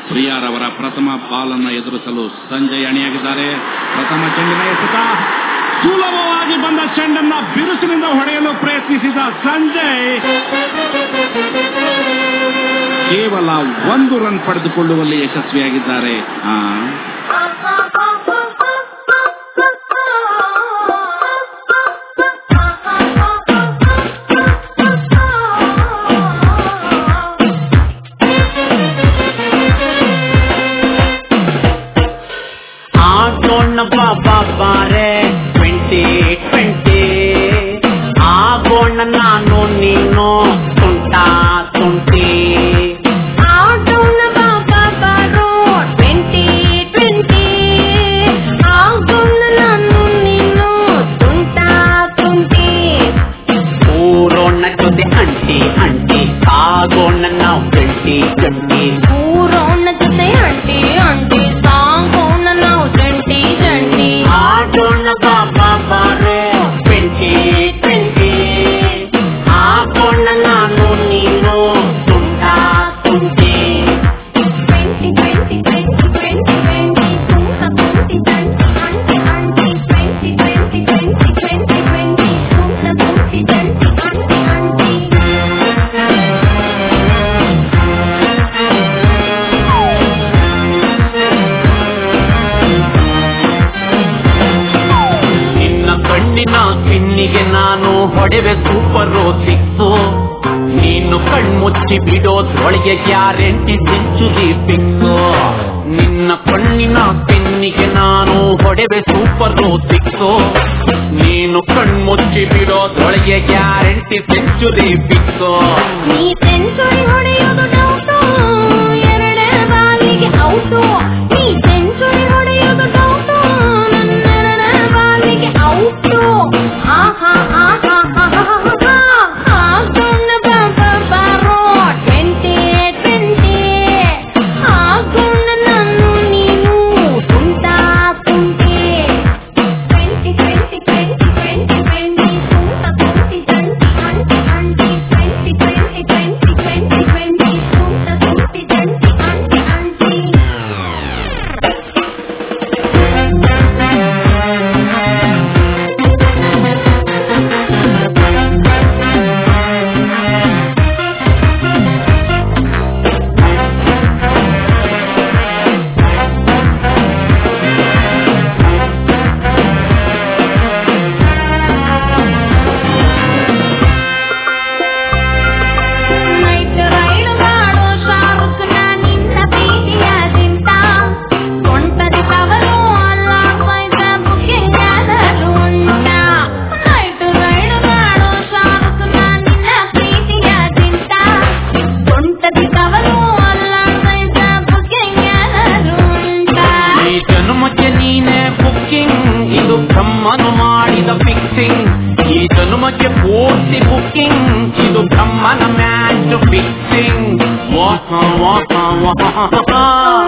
ಪ್ರಿಯಾರವರ ಪ್ರಥಮ ಬಾಲನ್ನು ಎದುರಿಸಲು ಸಂಜಯ್ ಅಣಿಯಾಗಿದ್ದಾರೆ ಪ್ರಥಮ ಚೆಂಡಿನ ಎಸೆತ ಸುಲಭವಾಗಿ ಬಂದ ಚೆಂಡನ್ನ ಬಿರುಸಿನಿಂದ ಹೊಡೆಯಲು ಪ್ರಯತ್ನಿಸಿದ ಸಂಜಯ್ ಕೇವಲ ಒಂದು ರನ್ ಪಡೆದುಕೊಳ್ಳುವಲ್ಲಿ ಯಶಸ್ವಿಯಾಗಿದ್ದಾರೆ ಆ, ಆಗೋಣ ಬಾಬಾ ಬಾರೆ ಟ್ವೆಂಟಿ ಟ್ವೆಂಟಿ ಆಗೋಣ ನಾನು ನೀನು ತುಂಟಾ ತುಂಟಿ ಆಟೋನ ಬಾಬಾ ಬಾರೋ ಟ್ವೆಂಟಿ ಟ್ವೆಂಟಿ ಆಗೋಣ ನಾನು ನೀನು ತುಂಟಾ ತುಂಟಿ ಊರೋಣ ಜೊತೆ ಅಂಟಿ ಅಂಟಿ ಆಗೋಣ ನಾವು ಟ್ವೆಂಟಿ ಟ್ವೆಂಟಿ ಊರೋಣ ಜೊತೆ ಅಂಟಿ ಅಂಟಿ ಸಾಗೋಣ ನಾವು ಜಂಟಿ ಜಂಟಿ ಆಗೋಣ ಬಾಬಾ ಬಾರೆ ಟ್ವೆಂಟಿ ಟ್ವೆಂಟಿ ಆಗೋಣ ನಾನು ನೀನು ತುಂಟಾ ತುಂಟಿ twenty twenty twenty twenty twenty ತುಂಟ ತುಂಟಿ ಜಂಟಿ ಅಂಟಿ ಅಂಟಿ twenty twenty twenty twenty twenty ತುಂಟ ತುಂಟಿ ಜಂಟಿ ಅಂಟಿ ಅಂಟಿ ನಿನ್ನ ಕಣ್ಣಿನ ಪಿನ್ನಿಗೆ ನಾನು ಹೊಡೆವೆ ಸೂಪರ್ ಸಿಕ್ಸು ನೀನು ಕಣ್ಮುಚ್ಚಿ ಬಿಡೋದ್ರೊಳಗೆ ಗ್ಯಾರಂಟಿ ಸೆಂಚುರಿ ಫಿಕ್ಸು ನಿನ್ನ ಕಣ್ಣಿನ ಪಿನ್ನಿಗೆ ನಾನು ಹೊಡೆವೆ ಸೂಪರ್ ಸಿಕ್ಸು ನೀನು ಕಣ್ಮುಚ್ಚಿ ಬಿಡೋದ್ರೊಳಗೆ ಗ್ಯಾರಂಟಿ ಸೆಂಚುರಿ ಫಿಕ್ಸು ನೀ ಸೆಂಚುರಿ ಹೊಡೆಯೋದು ಡೌಟು ಎರಡೇ ಬಾಲಿಗೆ ಔಟು ನೀ ಸೆಂಚುರಿ ಹೊಡೆಯೋದು ಡೌಟು ನನ್ನೆರಡೇ ಬಾಲಿಗೆ ಔಟು ಆಹಾ ಆಹಾ ಆಹಾ ಆಗೋಣ ಬಾಬಾ ಬಾರೋ ಟ್ವೆಂಟಿ ಟ್ವೆಂಟಿ ಆಗೋಣ ನಾನು ನೀನು ತುಂಟಾ ತುಂಟಿ twenty twenty twenty twenty twenty ತುಂಟ ತುಂಟಿ ಜಂಟಿ ಅಂಟಿ ಅಂಟಿ twenty twenty twenty twenty twenty ತುಂಟ ತುಂಟಿ ಜಂಟಿ ಅಂಟಿ ಅಂಟಿ ನೈಟ್ ರೈಡ್ ಮಾಡೋ ಶಾರುಖ್ ನಿನ್ನ ಪ್ರೀತಿಯ ದಿಂತ ಸೊಂಟದಿ ತವರು ಅಲ್ಲ ಪೈಸ ಬುಕ್ಕಿಂಗ್ ಆದರೂ ಉಂಟ ನೈಟ್ ರೈಡ್ ಮಾಡೋ ಶಾರುಖ್ ನಿನ್ನ ಪ್ರೀತಿಯ ದಿಂತ ಸೊಂಟದಿ ತವರು ಅಲ್ಲ ಪೈಸ ಬುಕ್ಕಿಂಗ್ ಆದರೂ ಉಂಟ ಈ ಜನ್ಮಕ್ಕೆ ನೀನೇ ಬುಕ್ಕಿಂಗ್ ಇದು ಬ್ರಹ್ಮನು ಮಾಡಿದ ಫಿಕ್ಸಿಂಗ್ ಈ ಜನ್ಮಕ್ಕೆ ಪೂರ್ತಿ ಬುಕ್ಕಿಂಗ್ ಇದು ಬ್ರಹ್ಮನ ಮ್ಯಾಚ್ ಫಿಕ್ಸಿಂಗ್ ವಾಹ ವಾಹ ವಾಹ